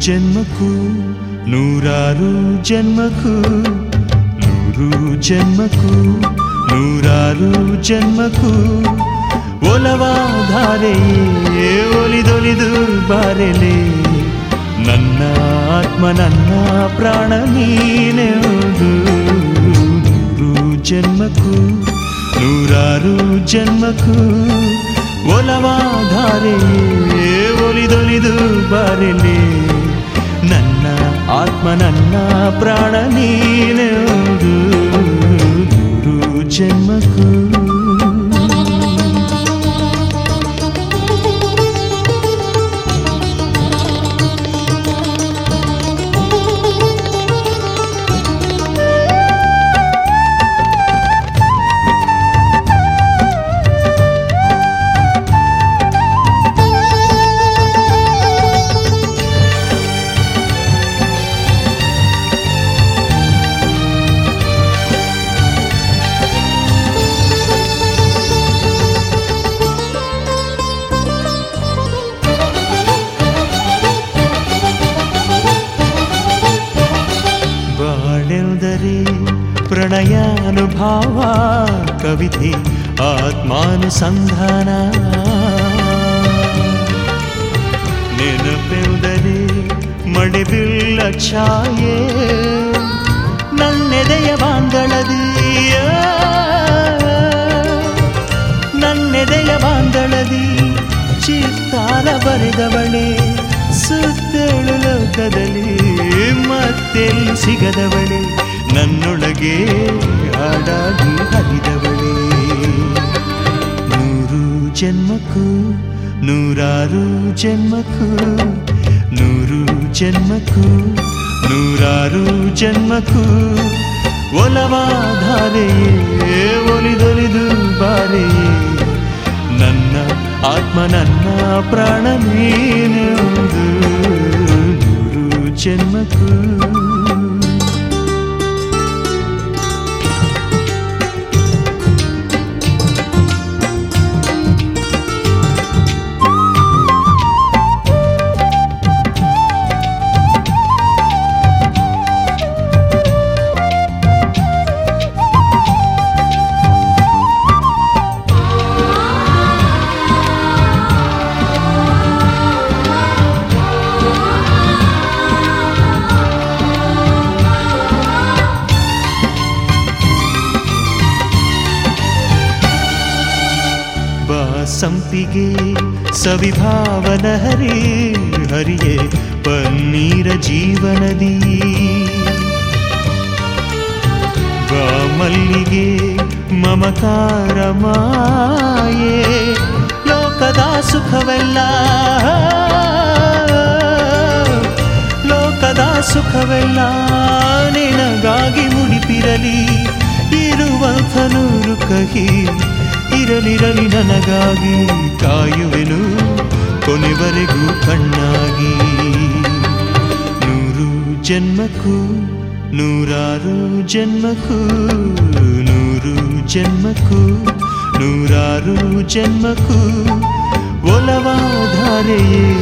ಜನ್ಮಕ್ಕೂ ನೂರಾರು ಜನ್ಮಕ್ಕೂ ನೂರು ಜನ್ಮಕ್ಕೂ ನೂರಾರು ಜನ್ಮಕ್ಕೂ ಒಲವಾಧಾರೆಯೇ ಒಲಿದೊಲಿದು ಬಾರೆಲೆ ನನ್ನ ಆತ್ಮ ನನ್ನ ಪ್ರಾಣ ನೀನೆಂದು ನೂರು ಜನ್ಮಕ್ಕೂ ನೂರಾರು ಜನ್ಮಕ್ಕೂ ಒಲವಾಧಾರೆಯೇ ಒಲಿದೊಲಿದು ಬಾರೆಲೆ ನನ್ನ ಆತ್ಮ ನನ್ನ ಪ್ರಾಣ ನೀನೆಂದು ನೂರು ಜನ್ಮಕ್ಕೂ ಬಾಳೆಂದರೆ ಪ್ರಣಯಾನುಭಾವ ಕವಿತೆ ಆತ್ಮಾನುಸಂಧಾನ ನೆನಪೆಂದರೆ ಮಡಿಬಿಲ್ಲ ಛಾಯೆ ನನ್ನೆದೆಯ ಬಾಂದಳದಿಯ ನನ್ನೆದೆಯ ಬಾಂದಳದಿ ಚಿತ್ತಾರ ಬರೆದವಳೆ ಸುತ್ತೇಳು ಲೋಕದಲ್ಲಿ ಮತ್ತೆಲ್ಲಿ ಸಿಗದವಳೆ ನನ್ನೊಳಗೆ ಹಾಡಾಗಿ ಹರಿದವಳೆ ನೂರು ಜನ್ಮಕ್ಕೂ ನೂರಾರು ಜನ್ಮಕ್ಕೂ ನೂರು ಜನ್ಮಕ್ಕೂ ನೂರಾರು ಜನ್ಮಕ್ಕೂ ಒಲವಾಧಾರೆಯೇ ಒಲಿದೊಲಿದು ಬಾರೆಯೇ ನನ್ನ ಆತ್ಮ ನನ್ನ ಪ್ರಾಣ ನೀನೆಂದು ನೂರು ಜನ್ಮಕ್ಕೂ ಸಂಪಿಗೆ ಸವಿಭಾವನ ಹರಿ ಹರಿಯೇ ಪನ್ನೀರ ಜೀವನದಿ ಮಲ್ಲಿಗೆ ಮಮಕಾರ ಮಾಯೆ ಲೋಕದ ಸುಖವೆಲ್ಲ ಲೋಕದ ಸುಖವೆಲ್ಲ ನಿನಗಾಗಿ ಮುಡಿಪಿರಲಿ ಇರುವಂಥ ನೂರು ಕಹಿ ಇರಲಿರಲಿ ನನಗಾಗಿ ಕಾಯುವೆನು ಕೊನೆವರೆಗೂ ಕಣ್ಣಾಗಿ ನೂರು ಜನ್ಮಕ್ಕೂ ನೂರಾರು ಜನ್ಮಕ್ಕೂ ನೂರು ಜನ್ಮಕ್ಕೂ ನೂರಾರು ಜನ್ಮಕ್ಕೂ ಒಲವಾಧಾರೆಯೇ